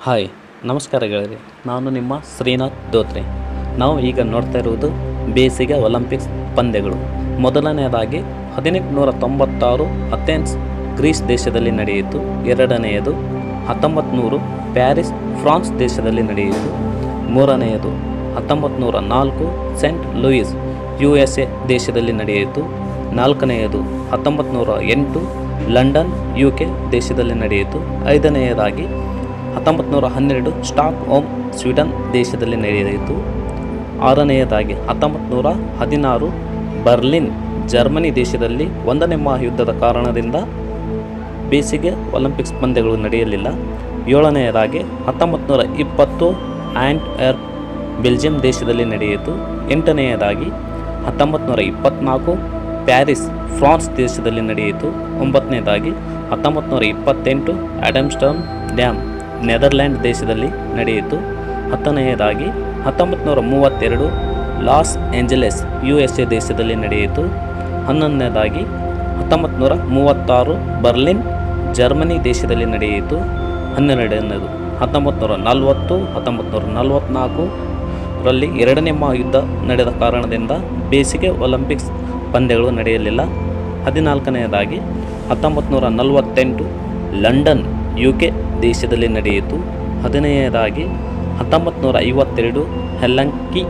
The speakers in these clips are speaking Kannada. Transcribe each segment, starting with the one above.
ಹಾಯ್ ನಮಸ್ಕಾರ ಗೆಳೆಯರಿ ನಾನು ನಿಮ್ಮ ಶ್ರೀನಾಥ್ ದೋತ್ರೆ ನಾವು ಈಗ ನೋಡ್ತಾ ಇರುವುದು ಬೇಸಿಗೆ ಒಲಿಂಪಿಕ್ಸ್ ಪಂದ್ಯಗಳು ಮೊದಲನೆಯದಾಗಿ ಹದಿನೆಂಟುನೂರ ತೊಂಬತ್ತಾರು ಅಥೆನ್ಸ್ ಗ್ರೀಸ್ ದೇಶದಲ್ಲಿ ನಡೆಯಿತು ಎರಡನೆಯದು ಹತ್ತೊಂಬತ್ತು ನೂರು ಪ್ಯಾರಿಸ್ ಫ್ರಾನ್ಸ್ ದೇಶದಲ್ಲಿ ನಡೆಯಿತು ಮೂರನೆಯದು ಹತ್ತೊಂಬತ್ತು ನೂರ ನಾಲ್ಕು Saint Louis U S A ದೇಶದಲ್ಲಿ ನಡೆಯಿತು ನಾಲ್ಕನೆಯದು ಹತ್ತೊಂಬತ್ತು ನೂರ ಎಂಟು ಲಂಡನ್ ಯು ಕೆ ದೇಶದಲ್ಲಿ ನಡೆಯಿತು ಐದನೆಯದಾಗಿ ಹತ್ತೊಂಬತ್ತು ನೂರ ಹನ್ನೆರಡು ಸ್ಟಾಕ್ ಹೋಮ್ ಸ್ವೀಡನ್ ದೇಶದಲ್ಲಿ ನಡೆಯಿತು ಆರನೆಯದಾಗಿ ಹತ್ತೊಂಬತ್ತು ನೂರ ಹದಿನಾರು ಬರ್ಲಿನ್ ಜರ್ಮನಿ ದೇಶದಲ್ಲಿ ಒಂದನೇ ಮಹಾಯುದ್ಧದ ಕಾರಣದಿಂದ ಬೇಸಿಗೆ ಒಲಿಂಪಿಕ್ಸ್ ಪಂದ್ಯಗಳು ನಡೆಯಲಿಲ್ಲ ಏಳನೆಯದಾಗಿ ಹತ್ತೊಂಬತ್ತು ನೂರ ಇಪ್ಪತ್ತು ಆ್ಯಂಡ್ ಏರ್ ಬೆಲ್ಜಿಯಂ ದೇಶದಲ್ಲಿ ನಡೆಯಿತು ಎಂಟನೆಯದಾಗಿ ಹತ್ತೊಂಬತ್ತು ನೂರ ಇಪ್ಪತ್ತ್ನಾಲ್ಕು ಪ್ಯಾರಿಸ್ ಫ್ರಾನ್ಸ್ ದೇಶದಲ್ಲಿ ನಡೆಯಿತು ಒಂಬತ್ತನೇದಾಗಿ ಹತ್ತೊಂಬತ್ತು ನೂರ ಇಪ್ಪತ್ತೆಂಟು ಆಡಮ್ಸ್ಟರ್ನ್ ಡ್ಯಾಮ್ ನೆದರ್ಲ್ಯಾಂಡ್ ದೇಶದಲ್ಲಿ ನಡೆಯಿತು ಹತ್ತನೆಯದಾಗಿ ಹತ್ತೊಂಬತ್ತು ನೂರ ಮೂವತ್ತೆರಡು Los Angeles U S A ದೇಶದಲ್ಲಿ ನಡೆಯಿತು ಹನ್ನೊಂದನೇದಾಗಿ ಹತ್ತೊಂಬತ್ತು ನೂರ ಮೂವತ್ತಾರು ಬರ್ಲಿನ್ ಜರ್ಮನಿ ದೇಶದಲ್ಲಿ ನಡೆಯಿತು ಹನ್ನೆರಡನೇದು ಹತ್ತೊಂಬತ್ತು ನೂರ ನಲವತ್ತು ಹತ್ತೊಂಬತ್ತು ನೂರ ನಲವತ್ತ್ನಾಲ್ಕು ರಲ್ಲಿ ಎರಡನೇ ಮಹಾಯುದ್ಧ ನಡೆದ ಕಾರಣದಿಂದ ಬೇಸಿಗೆ ಒಲಿಂಪಿಕ್ಸ್ ಪಂದ್ಯಗಳು ನಡೆಯಲಿಲ್ಲ ಹದಿನಾಲ್ಕನೆಯದಾಗಿ ಹತ್ತೊಂಬತ್ತು ನೂರ ನಲವತ್ತೆಂಟು ಲಂಡನ್ ಯು ಕೆ ದೇಶದಲ್ಲಿ ನಡೆಯಿತು ಹದಿನೈದನೇದಾಗಿ ಹತ್ತೊಂಬತ್ತು ನೂರ ಐವತ್ತೆರಡು ಹೆಲ್ಲಂಕಿ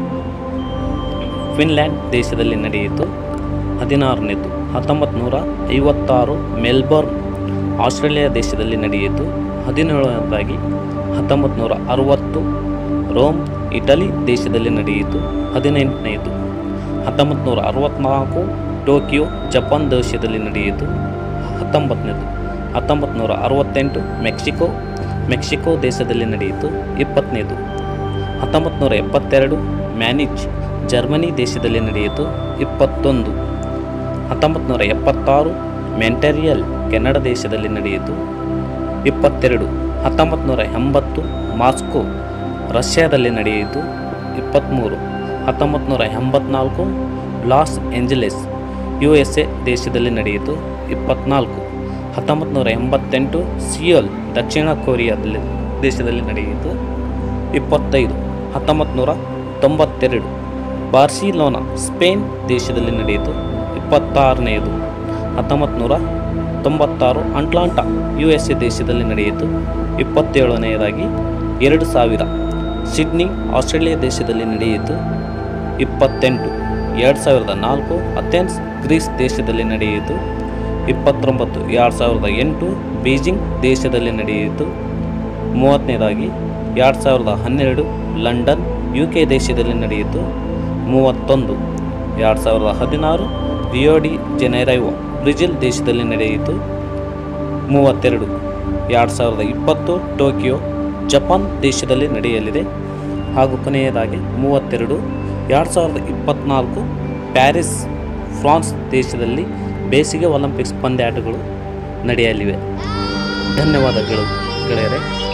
ಫಿನ್ಲ್ಯಾಂಡ್ ದೇಶದಲ್ಲಿ ನಡೆಯಿತು ಹದಿನಾರನೇದು ಹತ್ತೊಂಬತ್ತು ನೂರ ಐವತ್ತಾರು ಮೆಲ್ಬೋರ್ನ್ ಆಸ್ಟ್ರೇಲಿಯಾ ದೇಶದಲ್ಲಿ ನಡೆಯಿತು ಹದಿನೇಳನೇದಾಗಿ ಹತ್ತೊಂಬತ್ತು ನೂರ ಅರುವತ್ತು ರೋಮ್ ಇಟಲಿ ದೇಶದಲ್ಲಿ ನಡೆಯಿತು ಹದಿನೆಂಟನೇದು ಹತ್ತೊಂಬತ್ತು ನೂರ ಅರವತ್ತ್ನಾಲ್ಕು ಟೋಕಿಯೋ ಜಪಾನ್ ದೇಶದಲ್ಲಿ ನಡೆಯಿತು ಹತ್ತೊಂಬತ್ತನೇದು ಹತ್ತೊಂಬತ್ತು ನೂರ ಅರವತ್ತೆಂಟು ಮೆಕ್ಸಿಕೋ ಮೆಕ್ಸಿಕೋ ದೇಶದಲ್ಲಿ ನಡೆಯಿತು ಇಪ್ಪತ್ತನೇದು ಹತ್ತೊಂಬತ್ತು ನೂರ ಎಪ್ಪತ್ತೆರಡು ಮ್ಯಾನಿಚ್ ಜರ್ಮನಿ ದೇಶದಲ್ಲಿ ನಡೆಯಿತು ಇಪ್ಪತ್ತೊಂದು ಹತ್ತೊಂಬತ್ತು ನೂರ ಎಪ್ಪತ್ತಾರು ಮೆಂಟರಿಯಲ್ ಕೆನಡಾ ದೇಶದಲ್ಲಿ ನಡೆಯಿತು ಇಪ್ಪತ್ತೆರಡು ಹತ್ತೊಂಬತ್ತು ನೂರ ಎಂಬತ್ತು ಮಾಸ್ಕೋ ರಷ್ಯಾದಲ್ಲಿ ನಡೆಯಿತು ಇಪ್ಪತ್ತ್ಮೂರು ಹತ್ತೊಂಬತ್ತು ನೂರ ಎಂಬತ್ನಾಲ್ಕು Los Angeles U S A ದೇಶದಲ್ಲಿ ನಡೆಯಿತು ಇಪ್ಪತ್ನಾಲ್ಕು ಹತ್ತೊಂಬತ್ತು ನೂರ ಎಂಬತ್ತೆಂಟು ಸಿಯೋಲ್ ದಕ್ಷಿಣ ಕೊರಿಯಾದಲ್ಲಿ ದೇಶದಲ್ಲಿ ನಡೆಯಿತು ಇಪ್ಪತ್ತೈದು ಹತ್ತೊಂಬತ್ತು ನೂರ ತೊಂಬತ್ತೆರಡು ಬಾರ್ಸಿಲೋನಾ ಸ್ಪೇನ್ ದೇಶದಲ್ಲಿ ನಡೆಯಿತು ಇಪ್ಪತ್ತಾರನೆಯದು ಹತ್ತೊಂಬತ್ತು ನೂರ ತೊಂಬತ್ತಾರು ಅಟ್ಲಾಂಟಾ ಯು ಎಸ್ ಎ ದೇಶದಲ್ಲಿ ನಡೆಯಿತು ಇಪ್ಪತ್ತೇಳನೆಯದಾಗಿ ಎರಡು ಸಾವಿರ ಸಿಡ್ನಿ ಆಸ್ಟ್ರೇಲಿಯಾ ದೇಶದಲ್ಲಿ ನಡೆಯಿತು ಇಪ್ಪತ್ತೆಂಟು ಎರಡು ಸಾವಿರದ ನಾಲ್ಕು ಅಥೆನ್ಸ್ ಗ್ರೀಸ್ ದೇಶದಲ್ಲಿ ನಡೆಯಿತು ಇಪ್ಪತ್ತೊಂಬತ್ತು ಎರಡು ಸಾವಿರದ ಎಂಟು ಬೀಜಿಂಗ್ ದೇಶದಲ್ಲಿ ನಡೆಯಿತು ಮೂವತ್ತನೇದಾಗಿ ಎರಡು ಸಾವಿರದ ಹನ್ನೆರಡು ಲಂಡನ್ ಯು ಕೆ ದೇಶದಲ್ಲಿ ನಡೆಯಿತು ಮೂವತ್ತೊಂದು ಎರಡು ಸಾವಿರದ ಹದಿನಾರು ರಿಯೋಡಿ ಜೆನೆರೈವೋ ಬ್ರೆಜಿಲ್ ದೇಶದಲ್ಲಿ ನಡೆಯಿತು ಮೂವತ್ತೆರಡು ಎರಡು ಸಾವಿರದ ಇಪ್ಪತ್ತು ಟೋಕಿಯೋ ಜಪಾನ್ ದೇಶದಲ್ಲಿ ನಡೆಯಲಿದೆ ಹಾಗೂ ಕೊನೆಯದಾಗಿ ಮೂವತ್ತೆರಡು ಎರಡು ಸಾವಿರದ ಇಪ್ಪತ್ತ್ನಾಲ್ಕು ಪ್ಯಾರಿಸ್ ಫ್ರಾನ್ಸ್ ದೇಶದಲ್ಲಿ ಬೇಸಿಗೆ ಒಲಿಂಪಿಕ್ಸ್ ಪಂದ್ಯಾಟಗಳು ನಡೆಯಲಿವೆ ಧನ್ಯವಾದಗಳು ಗೆಳೆಯರೆ